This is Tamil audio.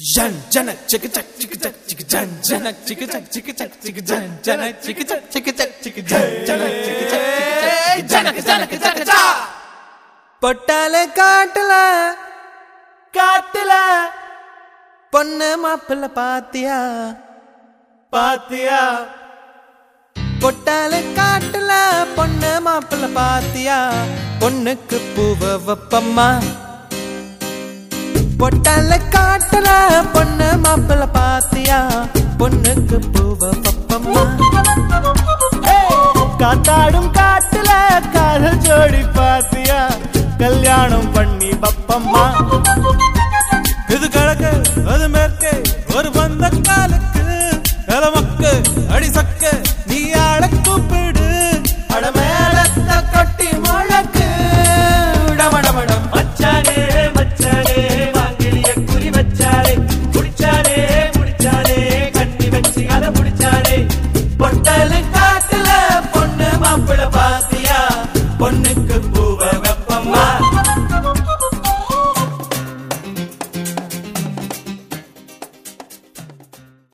Jan janak chicka chak chicka chak chicka jan janak chicka chak chicka chak chicka jan janak chicka chak chicka chak chicka jan janak chicka chak chicka chak janak janak janak cha பொட்டால காட்டுல காட்டுல பொண்ணு மாப்பிள்ள பாத்தியா பாத்தியா பொட்டால காட்டுல பொண்ணு மாப்பிள்ள பாத்தியா பொண்ணுக்கு பூவ வப்பம்மா பொட்டால காட்டுல பொண்ணு மாப்பிள்ள பாத்தியா பொண்ணுக்கு பூவ வப்பம்மா காத்தாடும் காட்டுல காதல் ஜோடி பாத்தியா கல்யாணம் பண்ணி பப்பம்மா